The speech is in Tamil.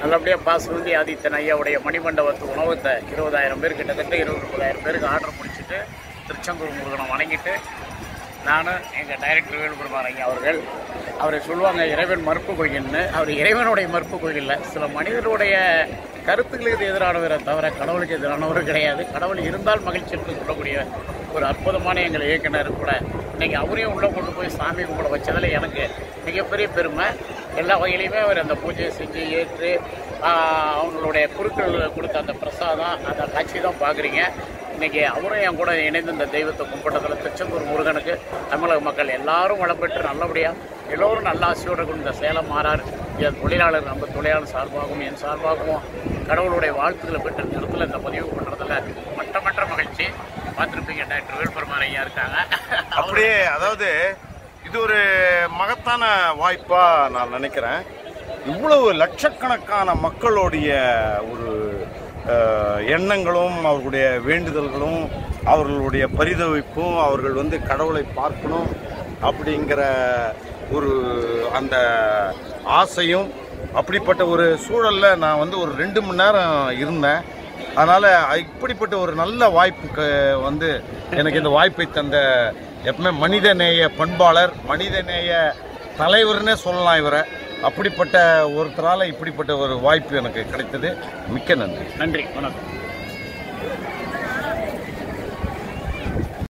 நல்லபடியாக பாசுமதி ஆதித்தன் ஐயாவுடைய மணிமண்டபத்து உணவத்தை இருபதாயிரம் பேர் கிட்டத்தட்ட இருபது முப்பதாயிரம் பேருக்கு ஆர்டர் முடிச்சுட்டு திருச்செந்தூர் முருகனை வணங்கிட்டு நானும் எங்கள் டைரக்டர் வேலுபெருமான் ஐயா அவர்கள் அவரை சொல்லுவாங்க இறைவன் மறுப்பு கொள்கைன்னு அவர் இறைவனுடைய மறுப்பு கொள்கை இல்லை சில மனிதருடைய கருத்துக்களுக்கு எதிரானவரை தவிர கடவுளுக்கு எதிரானவர் கிடையாது கடவுள் இருந்தால் மகிழ்ச்சி என்று சொல்லக்கூடிய ஒரு அற்புதமான எங்கள் இயக்குனர் கூட இன்னைக்கு அவரையும் உள்ளே கொண்டு போய் சாமி கும்பிட வச்சதில் எனக்கு மிகப்பெரிய பெருமை எல்லா வகையிலையுமே அவர் அந்த பூஜையை செஞ்சு ஏற்று ஆஹ், அவங்களுடைய குருக்கள் கொடுத்த அந்த பிரசாதம் அந்த காட்சி தான் பார்க்குறீங்க இன்னைக்கு அவரும் என் கூட இணைந்து இந்த தெய்வத்தை கும்பிட்டதில் திருச்செந்தூர் முருகனுக்கு தமிழக மக்கள் எல்லாரும் வளம் பெற்று நல்லபடியாக எல்லோரும் நல்ல ஆசையோடு கொண்டு இந்த சேலம் மாறார் என் தொழிலாளர் நம்ம தொழிலாளர் சார்பாகவும் என் சார்பாகவும் கடவுளுடைய வாழ்த்துக்களை பெற்ற நேரத்தில் இந்த பதிவு பண்ணுறதுல மட்டமற்ற மகிழ்ச்சி பார்த்துருப்பீங்க டாக்டர் வேல்பெருமான் ஐயா இருக்காங்க அப்படியே அதாவது இது ஒரு மகத்தான வாய்ப்பா நான் நினைக்கிறேன் இவ்வளவு லட்சக்கணக்கான மக்களுடைய ஒரு அஹ், எண்ணங்களும் அவர்களுடைய வேண்டுதல்களும் அவர்களுடைய பரிதவிப்பும் அவர்கள் வந்து கடவுளை பார்க்கணும் அப்படிங்கிற ஒரு அந்த ஆசையும் அப்படிப்பட்ட ஒரு சூழல்ல நான் வந்து ஒரு ரெண்டு மணி நேரம் இருந்தேன் அதனால இப்படிப்பட்ட ஒரு நல்ல வாய்ப்புக்கு வந்து எனக்கு இந்த வாய்ப்பை தந்த எப்பவுமே மனிதநேய பண்பாளர் மனிதநேய தலைவர்னே சொல்லலாம் இவரை அப்படிப்பட்ட ஒருத்தரால இப்படிப்பட்ட ஒரு வாய்ப்பு எனக்கு கிடைத்தது மிக்க நன்றி நன்றி வணக்கம்